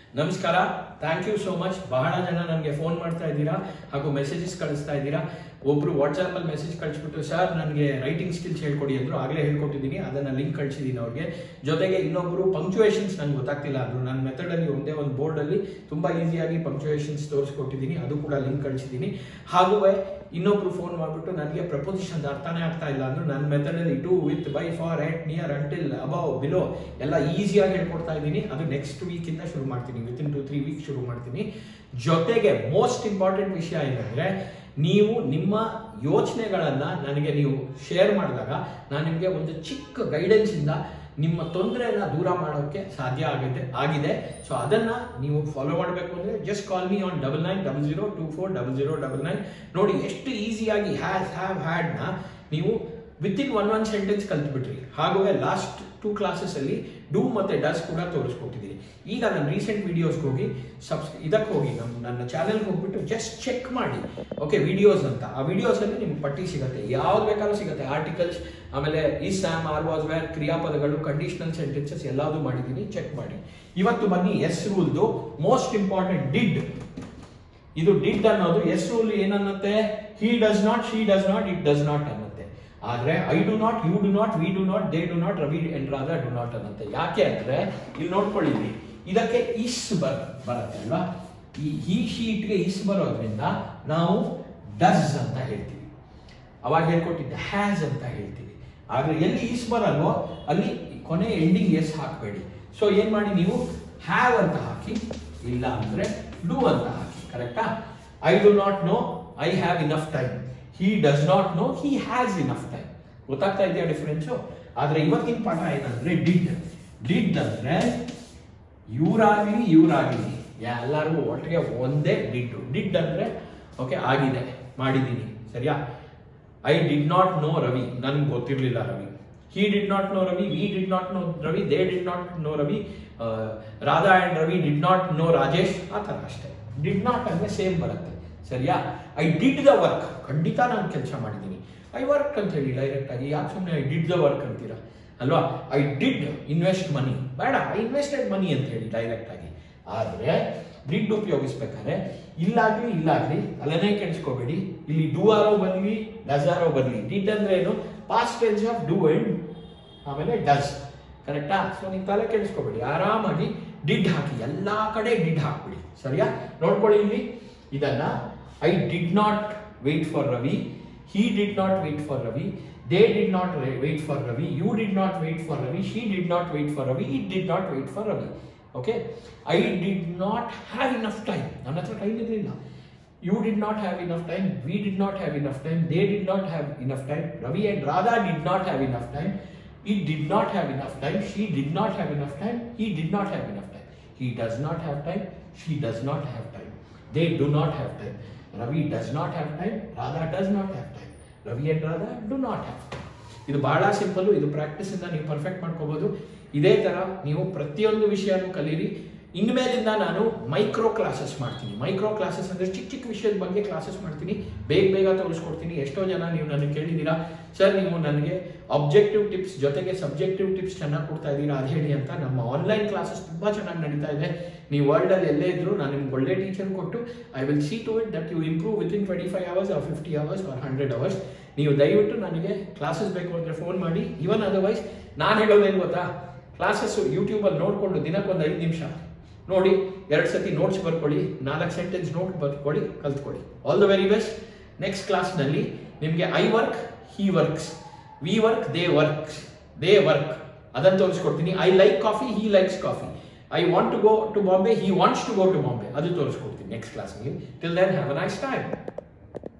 ನಮಸ್ಕಾರ thank you so much ಬಹಳ ಜನ ನನಗೆ ಫೋನ್ ಮಾಡ್ತಾ ಇದ್ದೀರಾ ಹಾಗೂ ಮೆಸೇಜಸ್ ಕಳಿಸ್ತಾ ಇದ್ದೀರಾ ಒಬ್ರು ವಾಟ್ಸ್ಆಪ್ ಅಲ್ಲಿ ಮೆಸೇಜ್ ಕಳಿಸ್ಬಿಟ್ಟು ಸರ್ ನನಗೆ ರೈಟಿಂಗ್ ಸ್ಕಿಲ್ಸ್ ಹೇಳ್ಕೊಡಿ ಅಂದ್ರು ಆಗಲೇ ಹೇಳ್ಕೊಟ್ಟಿದ್ದೀನಿ ಅದನ್ನ ಲಿಂಕ್ ಕಳಿಸಿದ್ದೀನಿ ಅವ್ರಿಗೆ ಜೊತೆಗೆ ಇನ್ನೊಬ್ರು ಪಂಕ್ಚುಯೇಷನ್ಸ್ ನಂಗೆ ಗೊತ್ತಾಗ್ತಿಲ್ಲ ಅದು ನನ್ನ ಮೆಥಡ್ ಅಲ್ಲಿ ಒಂದೇ ಒಂದು ಬೋರ್ಡ್ ಅಲ್ಲಿ ತುಂಬಾ ಈಸಿಯಾಗಿ ಪಂಕ್ಚುಯೇಷನ್ಸ್ ತೋರಿಸ್ಕೊಟ್ಟಿದ್ದೀನಿ ಅದು ಕೂಡ ಲಿಂಕ್ ಕಳಿಸಿದ್ದೀನಿ ಹಾಗೂ ಇನ್ನೊಬ್ರು ಫೋನ್ ಮಾಡ್ಬಿಟ್ಟು ನನಗೆ ಪ್ರಪೋಸಿಷನ್ ಅರ್ಥನೇ ಆಗ್ತಾ ಇಲ್ಲ ಅಂದ್ರೆ ನನ್ನ ಮೆಥಡ್ ಅಲ್ಲಿ to with by for at near until above below ಎಲ್ಲ ಈಸಿಯಾಗಿ ಹೇಳ್ಕೊಡ್ತಾ ಇದ್ದೀನಿ ಅದು ನೆಕ್ಸ್ಟ್ ವೀಕ್ ಇಂದ ಶುರು ಮಾಡ್ತೀನಿ within two three week ಶುರು ಮಾಡ್ತೀನಿ ಜೊತೆಗೆ ಮೋಸ್ಟ್ ಇಂಪಾರ್ಟೆಂಟ್ ವಿಷಯ ಏನಂದ್ರೆ ನೀವು ನಿಮ್ಮ ಯೋಚನೆಗಳನ್ನ ನನಗೆ ನೀವು ಶೇರ್ ಮಾಡಿದಾಗ ನಾನು ನಿಮಗೆ ಒಂದು ಚಿಕ್ಕ ಗೈಡೆನ್ಸ್ ಇಂದ ನಿಮ್ಮ ತೊಂದರೆಯನ್ನ ದೂರ ಮಾಡೋಕ್ಕೆ ಸಾಧ್ಯ ಆಗುತ್ತೆ ಆಗಿದೆ ಸೊ ಅದನ್ನ ನೀವು ಫಾಲೋ ಮಾಡಬೇಕು ಅಂದ್ರೆ just call me on double nine double zero two four double zero double nine ನೋಡಿ ಎಷ್ಟು ಈಸಿಯಾಗಿ ಹ್ಯಾಸ್ ಹ್ಯಾವ್ ಹ್ಯಾಡ್ನ ನೀವು within one one sentence ಕಲ್ತ್ಬಿಟ್ರಿ ಹಾಗೂ ಲಾಸ್ಟ್ ಟೂ ಕ್ಲಾಸಸ್ ಅಲ್ಲಿ ಡೂ ಮತ್ತೆ ಡಸ್ ಕೂಡ ತೋರಿಸ್ಕೊಟ್ಟಿದ್ದೀನಿ ಈಗ ನಾನು ರೀಸೆಂಟ್ ವಿಡಿಯೋಸ್ಗೆ ಹೋಗಿ ಸಬ್ಸ್ ಇದಕ್ಕೆ ಹೋಗಿ ನಮ್ಮ ನನ್ನ ಚಾನೆಲ್ಗೆ ಹೋಗ್ಬಿಟ್ಟು ಜಸ್ಟ್ ಚೆಕ್ ಮಾಡಿ ಓಕೆ ವಿಡಿಯೋಸ್ ಅಂತ ಆ ವಿಡಿಯೋಸ್ ಅಲ್ಲಿ ನಿಮ್ಗೆ ಪಟ್ಟಿ ಸಿಗುತ್ತೆ ಯಾವ್ದು ಬೇಕಾದ್ರೂ ಸಿಗುತ್ತೆ ಆರ್ಟಿಕಲ್ಸ್ ಆಮೇಲೆ ಈ ಸ್ಯಾಮ್ ಆರ್ ವಾಸ್ ವೇರ್ ಕ್ರಿಯಾಪದಗಳು ಕಂಡೀಷನಲ್ ಸೆಂಟೆನ್ಸಸ್ ಎಲ್ಲಾದು ಮಾಡಿದ್ದೀನಿ ಚೆಕ್ ಮಾಡಿ ಇವತ್ತು ಬನ್ನಿ ಎಸ್ ರೂಲ್ದು ಮೋಸ್ಟ್ ಇಂಪಾರ್ಟೆಂಟ್ ಡಿಡ್ ಇದು ಡಿಡ್ ಅನ್ನೋದು ಎಸ್ ರೂಲ್ ಏನನ್ನತ್ತೆ he does not she does not it does not ಅನ್ನತ್ತೆ ಆದ್ರೆ I do not you do not we do not they do not Ravi and Radha do not ಅನ್ನತ್ತೆ ಯಾಕೆ ಅಂದ್ರೆ ಇಲ್ಲಿ ನೋಡ್ಕೊಳ್ಳಿ ಇಲ್ಲಿ. ಇದಕ್ಕೆ ಇಸ್ ಬರ್ ಬರುತ್ತೆ ಅಲ್ವಾ ಈ ಹಿ ಶೀಟ್ಗೆ ಇಸ್ ಬರೋದ್ರಿಂದ ನಾವು ಡಸ್ ಅಂತ ಹೇಳ್ತೀವಿ ಅವಾಗ ಹೇಳ್ಕೊಟ್ಟಿದ್ದೆ ಹ್ಯಾಸ್ ಅಂತ ಹೇಳ್ತೀವಿ ಆದ್ರೆ ಎಲ್ಲಿ ಇಸ್ ಬರಲ್ವೋ ಅಲ್ಲಿ ಕೊನೆ ಎಂಡಿಂಗ್ ಎಸ್ ಹಾಕಬೇಡಿ ಸೊ ಏನ್ ಮಾಡಿ ನೀವು ಹ್ಯಾವ್ ಅಂತ ಹಾಕಿ ಇಲ್ಲ ಅಂದ್ರೆ ಡೂ ಅಂತ ಹಾಕಿ ಕರೆಕ್ಟಾ I do not know I have enough time he does not know he has enough time ಗೊತ್ತಾಗ್ತಾ ಇದೆಯಾ ಡಿಫರೆನ್ಸು ಆದ್ರೆ ಇವತ್ತಿನ ಪಾಠ ಏನಂದ್ರೆ ಡಿಡ್ ಡಿಡ್ ಅಂದ್ರೆ ಇವ್ರಾಗ್ಲಿ ಇವ್ರಾಗ್ಲಿ ಎಲ್ಲರಿಗೂ ಒಟ್ಟಿಗೆ ಒಂದೇ ಡಿಡ್ ಡಿಡ್ ಅಂದ್ರೆ ಓಕೆ ಆಗಿದೆ ಮಾಡಿದ್ದೀನಿ ಸರಿಯಾ I did not know Ravi ನನ್ಗೆ ಗೊತ್ತಿರಲಿಲ್ಲ Ravi he did not know Ravi we did not know Ravi they did not know Ravi ಆ, Radha and Ravi did not know Rajesh ಆ ಥರ ಅಷ್ಟೇ ಡಿಡ್ ನಾಟ್ ಅಂದ್ರೆ ಸೇಮ್ ಬರುತ್ತೆ ಸರಿಯಾ ಐ ಡಿಡ್ ದ ವರ್ಕ್ ಖಂಡಿತ ನಾನು ಕೆಲಸ ಮಾಡಿದ್ದೀನಿ ಐ ವರ್ಕ್ ಅಂತ ಹೇಳಿ ಡೈರೆಕ್ಟ್ ಆಗಿ ಯಾಕೆ ಸುಮ್ಮನೆ ಐ ಡಿಡ್ ದ ವರ್ಕ್ ಅಂತೀರಾ ಅಲ್ವಾ ಐ ಡಿಡ್ ಇನ್ವೆಸ್ಟ್ ಮನಿ ಬೇಡ ಐ ಇನ್ವೆಸ್ಟೆಡ್ ಮನಿ ಅಂತ ಹೇಳಿ ಡೈರೆಕ್ಟ್ ಆಗಿ ಆದ್ರೆ ಡಿಡ್ ಉಪಯೋಗಿಸ್ಬೇಕಾದ್ರೆ ಇಲ್ಲಾಗ್ಲಿ ಇಲ್ಲಾಗ್ಲಿ ಅಲ್ಲನೇ ಕೆಡಿಸ್ಕೋಬೇಡಿ ಇಲ್ಲಿ ಡೂ ಆರೋ ಬರಲಿ ಡಸ್ ಆರೋ ಬರಲಿ ಡಿಡ್ ಅಂದ್ರೆ ಏನು past tense of do and ಆಮೇಲೆ ಡಸ್ ಕರೆಕ್ಟಾ ಸೊ ನೀವು ತಲೆ ಕೆಡಿಸ್ಕೋಬೇಡಿ ಆರಾಮಾಗಿ ಡಿಡ್ ಹಾಕಿ ಎಲ್ಲಾ ಕಡೆ ಡಿಡ್ ಹಾಕ್ಬಿಡಿ ಸರಿಯಾ ನೋಡ್ಕೊಳ್ಳಿ ಇಲ್ಲಿ ಇದನ್ನ I did not wait for Ravi he did not wait for Ravi, they did not wa- wait for Ravi, you did not wait for Ravi, she did not wait for Ravi, it did not wait for Ravi. Okay? I did not have enough time. ನನ್ನ ಹತ್ರ time ಇರಲಿಲ್ಲ you did not have enough time we did not have enough time they did not have enough time Ravi and Radha did not have enough time it did not have enough time she did not have enough time he did not have enough time he does not have time she does not have time they do not have time Ravi does not have time Radha does not have time Ravi and Radha do not have time ಇದು ಬಹಳ simple ಇದು practice ಇಂದ ನೀವು perfect ಮಾಡ್ಕೋಬಹುದು ಇದೇ ತರ ನೀವು ಪ್ರತಿಯೊಂದು ವಿಷಯನೂ ಕಲೀರಿ ಇನ್ಮೇಲಿಂದ ನಾನು ಮೈಕ್ರೋ ಕ್ಲಾಸಸ್ ಮಾಡ್ತೀನಿ ಮೈಕ್ರೋ ಕ್ಲಾಸಸ್ ಅಂದ್ರೆ ಚಿಕ್ಕ ಚಿಕ್ಕ ವಿಷಯದ ಬಗ್ಗೆ ಕ್ಲಾಸಸ್ ಮಾಡ್ತೀನಿ ಬೇಗ ಬೇಗ ತೋರಿಸ್ಕೊಡ್ತೀನಿ ಎಷ್ಟೋ ಜನ ನೀವು ನನಗೆ ಕೇಳಿದ್ದೀರಾ ಸರ್ ನೀವು ನನಗೆ ಅಬ್ಜೆಕ್ಟಿವ್ ಟಿಪ್ಸ್ ಜೊತೆಗೆ ಸಬ್ಜೆಕ್ಟಿವ್ ಟಿಪ್ಸ್ ಚೆನ್ನಾಗಿ ಕೊಡ್ತಾ ಇದ್ದೀರಾ ಅದು ಹೇಳಿ ಅಂತ ನಮ್ಮ ಆನ್ಲೈನ್ ಕ್ಲಾಸಸ್ ತುಂಬಾ ಚೆನ್ನಾಗಿ ನಡೀತಾ ಇದೆ ನೀವು ವರ್ಲ್ಡ್ ಅಲ್ಲಿ ಎಲ್ಲೇ ಇದ್ರು ನಾನು ನಿಮ್ಗೆ ಒಳ್ಳೆ ಟೀಚರ್ ಕೊಟ್ಟು I will see to it that you improve within twenty five hours or fifty hours or hundred hours ನೀವು ದಯವಿಟ್ಟು ನನಗೆ ಕ್ಲಾಸಸ್ ಬೇಕು ಅಂದ್ರೆ ಫೋನ್ ಮಾಡಿ ಇವನ್ ಅದರ್ವೈಸ್ ನಾನು ಹೇಳೋದೇನು ಗೊತ್ತಾ ಕ್ಲಾಸಸ್ ಯೂಟ್ಯೂಬಲ್ಲಿ ನೋಡಿಕೊಂಡು ದಿನಕ್ಕೊಂದು ಐದು ನಿಮಿಷ ನೋಡಿ ಎರಡು ಸತಿ ನೋಟ್ಸ್ ಬರ್ಕೊಳ್ಳಿ ನಾಲ್ಕು ಸೆಂಟೆನ್ಸ್ ನೋಟ್ ಬರ್ಕೊಳ್ಳಿ ಕಲ್ತ್ಕೊಳ್ಳಿ all the very best next ಕ್ಲಾಸ್ನಲ್ಲಿ ನಿಮಗೆ I work he works we work they works they work ಅದನ್ನು ತೋರಿಸ್ಕೊಡ್ತೀನಿ I like coffee he likes coffee I want to go to Bombay he wants to go to Bombay ಅದು ತೋರಿಸ್ಕೊಡ್ತೀನಿ next ಕ್ಲಾಸ್ಗೆ till then have a nice time